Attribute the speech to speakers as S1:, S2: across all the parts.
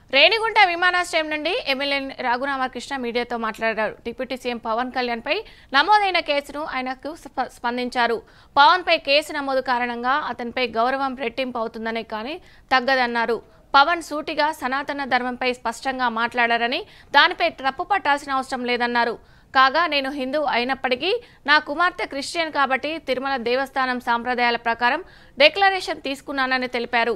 S1: రేణిగుంట విమానాశ్రయం నుండి ఎమ్మెల్యే రఘురామకృష్ణ మీడియాతో మాట్లాడారు డిప్యూటీ సీఎం పవన్ కళ్యాణ్ పై నమోదైన కేసును ఆయనకు స్ప- స్పందించారు పవన్ పై కేసు నమోదు కారణంగా అతనిపై గౌరవం రెట్టింపు అవుతుందనే కానీ తగ్గదన్నారు పవన్ సూటిగా సనాతన ధర్మంపై స్పష్టంగా మాట్లాడారని దానిపై తప్పు పట్టాల్సిన అవసరం లేదన్నారు కాగా నేను హిందూ అయినప్పటికీ నా కుమార్తె క్రిస్టియన్ కాబట్టి తిరుమల దేవస్థానం సాంప్రదాయాల ప్రకారం డిక్లరేషన్ తీసుకున్నానని తెలిపారు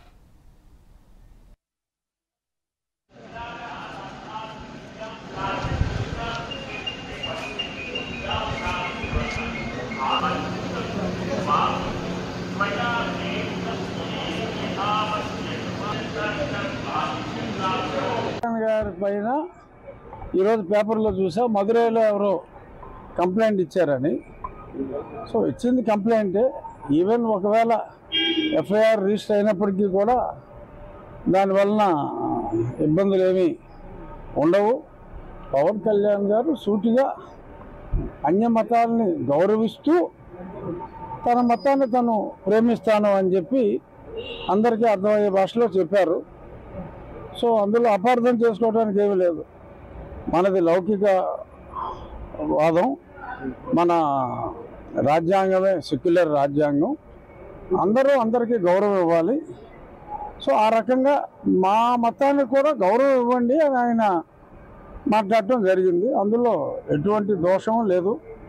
S2: జగన్ గారి పైన ఈరోజు పేపర్లో చూసా మదురైలో ఎవరో కంప్లైంట్ ఇచ్చారని సో ఇచ్చింది కంప్లైంటే ఈవెన్ ఒకవేళ ఎఫ్ఐఆర్ రిజిస్టర్ అయినప్పటికీ కూడా దానివలన ఇబ్బందులు ఏమీ ఉండవు పవన్ కళ్యాణ్ గారు సూటిగా అన్య మతాలని గౌరవిస్తూ తన మతాన్ని తను ప్రేమిస్తాను అని చెప్పి అందరికీ అర్థమయ్యే భాషలో చెప్పారు సో అందులో అపార్థం చేసుకోవడానికి ఏమీ లేదు మనది లౌకిక వాదం మన రాజ్యాంగమే సెక్యులర్ రాజ్యాంగం అందరూ అందరికీ గౌరవం ఇవ్వాలి సో ఆ రకంగా మా మతానికి కూడా గౌరవం ఇవ్వండి అని ఆయన మాట్లాడటం జరిగింది అందులో ఎటువంటి దోషం లేదు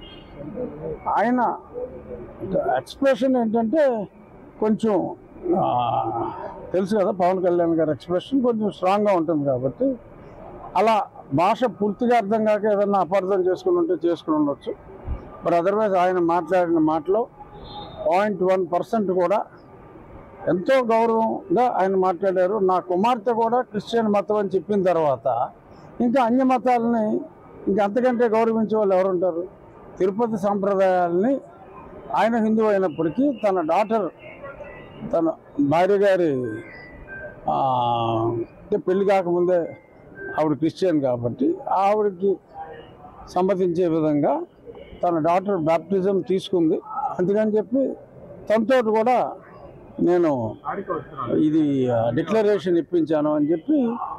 S2: ఆయన ఎక్స్ప్రెషన్ ఏంటంటే కొంచెం ఆ, తెలుసు కదా పవన్ కళ్యాణ్ గారి ఎక్స్ప్రెషన్ కొంచెం స్ట్రాంగ్గా ఉంటుంది కాబట్టి అలా భాష పూర్తిగా అర్థం కాక ఏదన్నా అపార్థం చేసుకుని ఉంటే చేసుకుని ఉండొచ్చు బట్ అదర్వైజ్ ఆయన మాట్లాడిన మాటలో పాయింట్ వన్ పర్సెంట్ కూడా ఎంతో గౌరవంగా ఆయన మాట్లాడారు నా కుమార్తె కూడా క్రిస్టియన్ మతం అని చెప్పిన తర్వాత ఇంకా అన్య మతాలని ఇంకా అంతకంటే గౌరవించే వాళ్ళు ఎవరుంటారు తిరుపతి సాంప్రదాయాలని ఆయన హిందూ అయినప్పటికీ తన డాటర్ తన భార్య గారి ఆ, అంటే పెళ్లి కాకముందే ఆవిడ క్రిస్టియన్ కాబట్టి ఆవిడకి సమ్మతించే విధంగా తన డాటర్ బ్యాప్టిజం తీసుకుంది అందుకని చెప్పి తనతో కూడా నేను ఇది డిక్లరేషన్ ఇప్పించాను అని చెప్పి